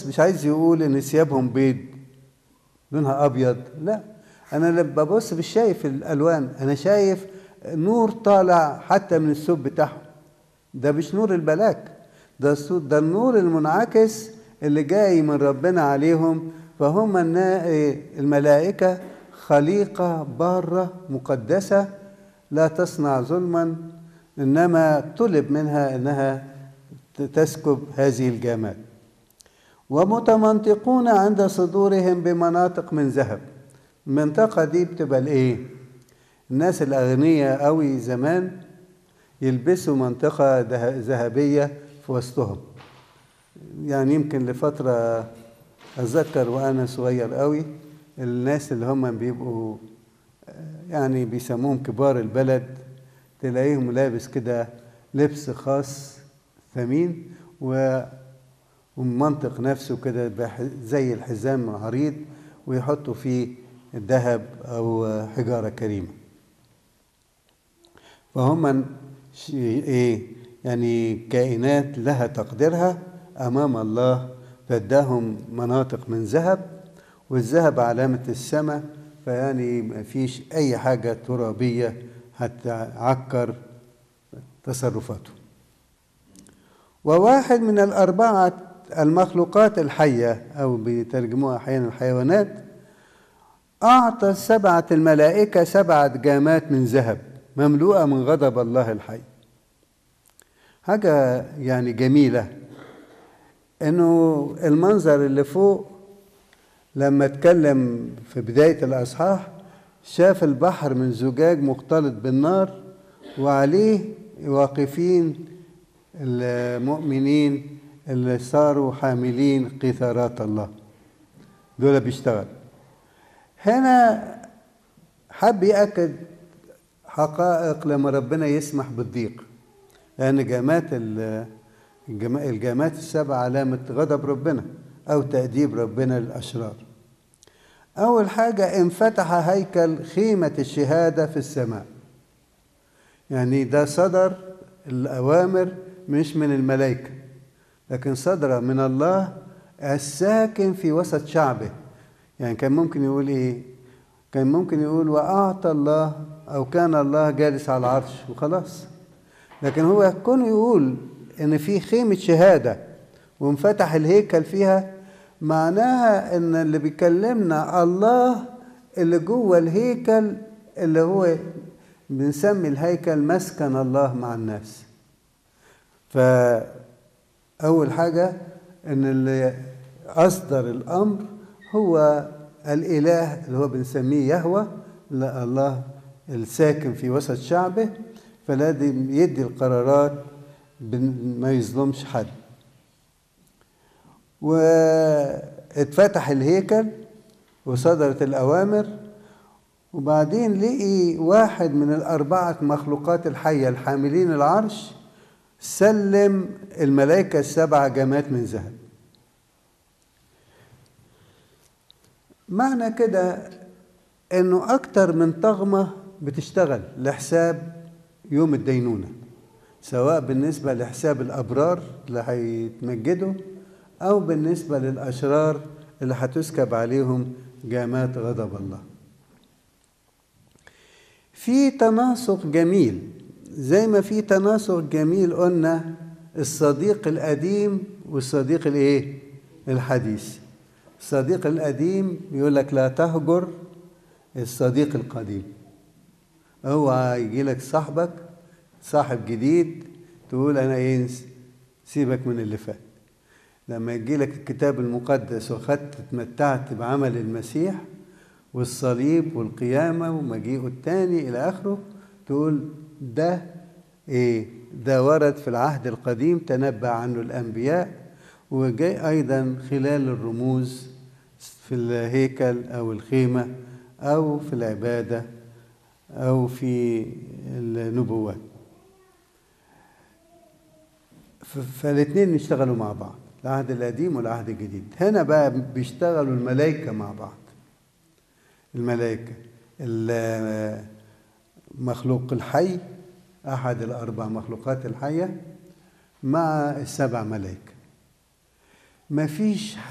بس مش عايز يقول ان ثيابهم بيض لونها ابيض لا انا لما ببص مش شايف الالوان انا شايف نور طالع حتى من الثوب بتاعهم ده مش نور الملاك ده ده النور المنعكس اللي جاي من ربنا عليهم فهم الملائكة خليقة بارة مقدسة لا تصنع ظلما إنما طلب منها إنها تسكب هذه الجامات ومتمنطقون عند صدورهم بمناطق من ذهب المنطقة دي بتبقى الإيه؟ الناس الأغنياء أوي زمان يلبسوا منطقة ذهبية في وسطهم يعني يمكن لفترة أتذكر وأنا صغير قوي الناس اللي هم بيبقوا يعني بيسموهم كبار البلد تلاقيهم لابس كده لبس خاص ثمين ومنطق نفسه كده زي الحزام عريض ويحطوا فيه ذهب أو حجارة كريمة فهم ايه يعني كائنات لها تقديرها امام الله فاداهم مناطق من ذهب والذهب علامة السماء فيعني ما فيش أي حاجة ترابية هتعكر تصرفاته وواحد من الأربعة المخلوقات الحية أو بيترجموها أحيانا الحيوانات أعطى السبعة الملائكة سبعة جامات من ذهب مملوءة من غضب الله الحي حاجة يعني جميلة إنه المنظر اللي فوق لما اتكلم في بداية الأصحاح شاف البحر من زجاج مختلط بالنار وعليه واقفين المؤمنين اللي صاروا حاملين قيثارات الله دول بيشتغل هنا حب يأكد حقائق لما ربنا يسمح بالضيق لأن جامات الجامات السبع علامة غضب ربنا أو تأديب ربنا للأشرار أول حاجة انفتح هيكل خيمة الشهادة في السماء يعني ده صدر الأوامر مش من الملائكة لكن صدر من الله الساكن في وسط شعبه يعني كان ممكن يقول إيه كان ممكن يقول وأعطى الله أو كان الله جالس على العرش وخلاص لكن هو كون يقول إن في خيمة شهادة وانفتح الهيكل فيها معناها ان اللي بيكلمنا الله اللي جوه الهيكل اللي هو بنسمي الهيكل مسكن الله مع الناس فأول حاجة ان اللي أصدر الأمر هو الإله اللي هو بنسميه يهوى الله الساكن في وسط شعبه فلازم يدي القرارات ما يظلمش حد واتفتح الهيكل وصدرت الأوامر وبعدين لقي واحد من الأربعة مخلوقات الحية الحاملين العرش سلم الملائكة السبع جمات من ذهب معنى كده انه اكتر من طغمة بتشتغل لحساب يوم الدينونة سواء بالنسبة لحساب الأبرار اللي هيتمجدوا أو بالنسبة للأشرار اللي هتسكب عليهم جامات غضب الله في تناسق جميل زي ما في تناسق جميل قلنا الصديق القديم والصديق الايه الحديث الصديق القديم يقول لك لا تهجر الصديق القديم هو يجي لك صاحبك صاحب جديد تقول انا ايه سيبك من اللي فات لما يجي لك الكتاب المقدس وخدت اتمتعت بعمل المسيح والصليب والقيامة ومجيئه الثاني إلى آخره تقول ده إيه ده ورد في العهد القديم تنبأ عنه الأنبياء وجاء أيضا خلال الرموز في الهيكل أو الخيمة أو في العبادة أو في النبوات فالاثنين يشتغلوا مع بعض العهد القديم والعهد الجديد هنا بقى بيشتغلوا الملائكة مع بعض الملائكة المخلوق الحي أحد الأربع مخلوقات الحية مع السبع ملائكة مفيش